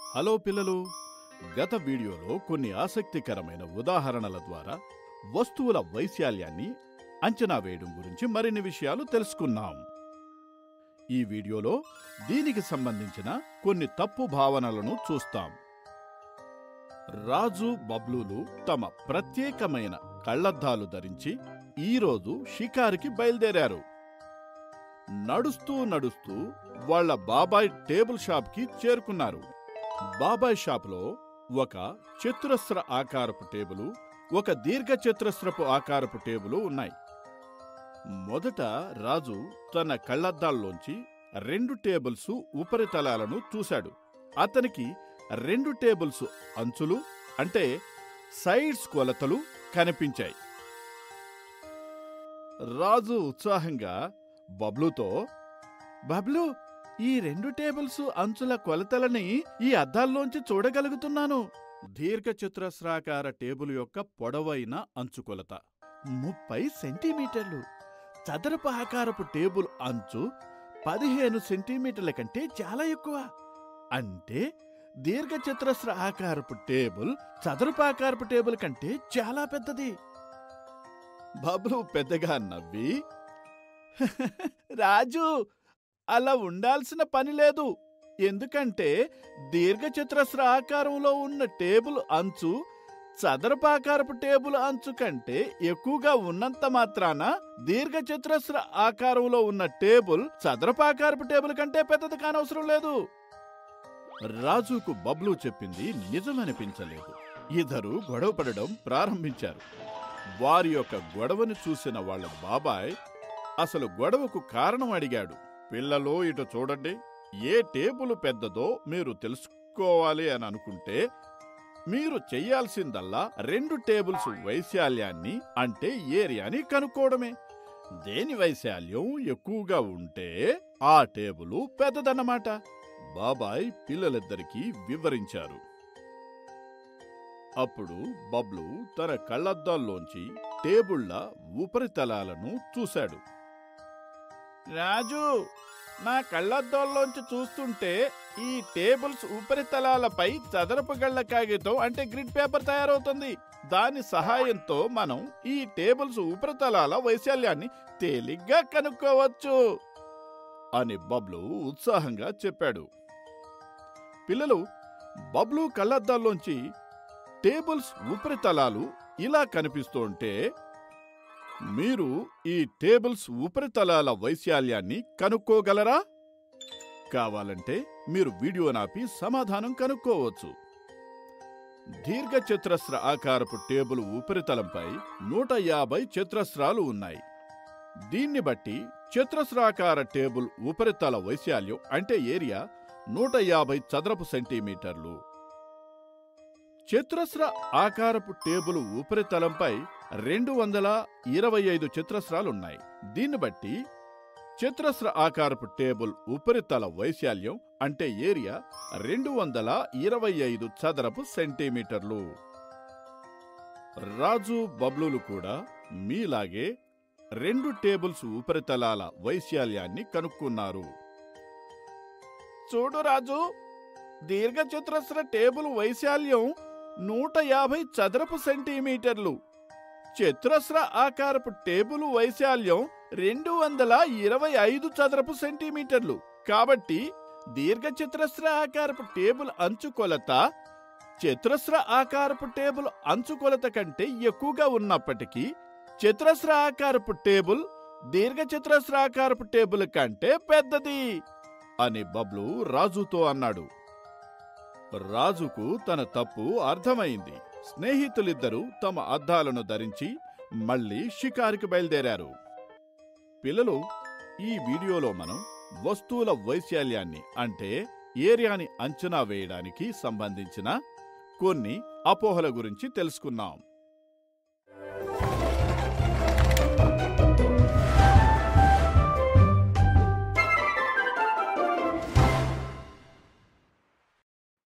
hello పిల్లలు గత వీడియోలో కొన్ని ఆసక్తికరమైన ఉదాహరణల ద్వారా వస్తువుల వైశాల్యాన్ని అంచనా వేయడం గురించి మరిన్ని విషయాలు తెలుసుకున్నాం ఈ వీడియోలో దీనికి సంబంధించిన కొన్ని తప్పు భావనలను చూస్తాం రాజు బబ్లూలు తమ ప్రత్యేకమైన కళ్లద్దాలు ధరించి ఈరోజు షికారుకి బయలుదేరారు నడుస్తూ నడుస్తూ వాళ్ళ బాబాయ్ టేబుల్ షాప్కి చేరుకున్నారు బాబాయ్ షాప్లో ఒక చతురస్ర ఆకారపు టేబులు ఒక దీర్ఘ చతురస్రపు ఆకారపు టేబులు ఉన్నాయి మొదట రాజు తన కళ్ళద్దాల్లోంచి రెండు టేబుల్స్ ఉపరితలాలను చూశాడు అతనికి రెండు టేబుల్స్ అంచులు అంటే సైడ్స్ కొలతలు కనిపించాయి రాజు ఉత్సాహంగా బబ్లుతో బబ్లు ఈ రెండు టేబుల్స్ అంచుల కొలతలని ఈ అద్దాల్లోంచి చూడగలుగుతున్నాను దీర్ఘ చతురస్రాకార టేబుల్ యొక్క పొడవైన అంచు కొలత ముప్పై సెంటీమీటర్లు చదరపు ఆకారపు టేబుల్ అంచు పదిహేను సెంటీమీటర్ల కంటే చాలా ఎక్కువ అంటే దీర్ఘ చతురస్ర ఆకారపు టేబుల్ చదరపు ఆకారపు టేబుల్ కంటే చాలా పెద్దది బబ్లు పెద్దగా నవ్వి రాజు అలా ఉండాల్సిన పని లేదు ఎందుకంటే దీర్ఘచతురస్ర ఆకారంలో ఉన్న టేబుల్ అంచు చదరపాకారపు టేబుల్ అంచు కంటే ఎక్కువగా ఉన్నంత మాత్రాన దీర్ఘచతురస్ర ఆకారంలో ఉన్న టేబుల్ చదరపాకారపు టేబుల్ కంటే పెద్దది కానవసరం లేదు రాజుకు బబ్లు చెప్పింది నిజమనిపించలేదు ఇద్దరు గొడవ పడడం ప్రారంభించారు వారి యొక్క గొడవను చూసిన వాళ్ళ బాబాయ్ అసలు గొడవకు కారణం అడిగాడు పిల్లలు ఇటు చూడండి ఏ టేబుల్ పెద్దదో మీరు తెలుసుకోవాలి అని అనుకుంటే మీరు చెయ్యాల్సిందల్లా రెండు టేబుల్స్ వైశాల్యాన్ని అంటే ఏరియాని కనుక్కోవడమే దేని వైశాల్యం ఎక్కువగా ఉంటే ఆ టేబుల్ పెద్దదన్నమాట బాబాయ్ పిల్లలిద్దరికీ వివరించారు అప్పుడు బబ్లు తన కళ్ళద్దాల్లోంచి టేబుళ్ల ఉపరితలాలను చూశాడు రాజు నా కళ్ళద్దాల్లోంచి చూస్తుంటే ఈ టేబుల్స్ ఉపరితలాలపై చదరపు గళ్ళ కాగితం అంటే గ్రిడ్ పేపర్ తయారవుతుంది దాని సహాయంతో మనం ఈ టేబుల్స్ ఉపరితలాల వైశాల్యాన్ని తేలిగ్గా కనుక్కోవచ్చు అని బబ్లు ఉత్సాహంగా చెప్పాడు పిల్లలు బబ్లు కళ్ళద్దాల్లోంచి టేబుల్స్ ఉపరితలాలు ఇలా కనిపిస్తుంటే మీరు ఈ టేబుల్స్ ఉపరితలాల వైశాల్యాన్ని కనుక్కోగలరా కావాలంటే మీరు వీడియో నాపి సమాధానం కనుక్కోవచ్చు దీర్ఘ చతురస్ర ఆకారపు టేబుల్ ఉపరితలంపై నూట యాభై చతురస్రాలు ఉన్నాయి దీన్ని బట్టి చతురస్రాకార టేబుల్ ఉపరితల వైశాల్యం అంటే ఏరియా నూట యాభై చదరపు సెంటీమీటర్లు చతురస్ర ఆకారపు టేబుల్ ఉపరితలంపై రెండు వందల ఇరవై ఐదు చతురస్రాలున్నాయి దీన్ని బట్టి చతురస్ర ఆకారపు టేబుల్ ఉపరితల వైశాల్యం అంటే ఏరియా రెండు వందల ఇరవై ఐదు చదరపు సెంటీమీటర్లు రాజు బబ్లులు కూడా మీలాగే రెండు టేబుల్స్ ఉపరితలాల వైశాల్యాన్ని కనుక్కున్నారు చూడు రాజు దీర్ఘచతురస్ర టేబుల్ వైశాల్యం నూట యాభై చదరపు సెంటీమీటర్లు చతురస్ర ఆకారపు టేబుల్ వైశాల్యం రెండు వందల ఇరవై ఐదు చదరపు సెంటీమీటర్లు కాబట్టి దీర్ఘచతురస్ర ఆకారపు టేబుల్ అంచు కొలత చతురస్ర ఆకారపు టేబుల్ అంచు కొలత కంటే ఎక్కువగా ఉన్నప్పటికీ చతురస్ర ఆకారపు టేబుల్ దీర్ఘచతురస్ర ఆకారపు టేబుల్ కంటే పెద్దది అని బబ్లు రాజుతో అన్నాడు రాజుకు తన తప్పు అర్థమైంది స్నేహితులిద్దరూ తమ అద్దాలను ధరించి మళ్ళీ షికారుకి బయలుదేరారు పిల్లలు ఈ వీడియోలో మనం వస్తువుల వైశాల్యాన్ని అంటే ఏరియాని అంచనా వేయడానికి సంబంధించిన కొన్ని అపోహల గురించి తెలుసుకున్నాం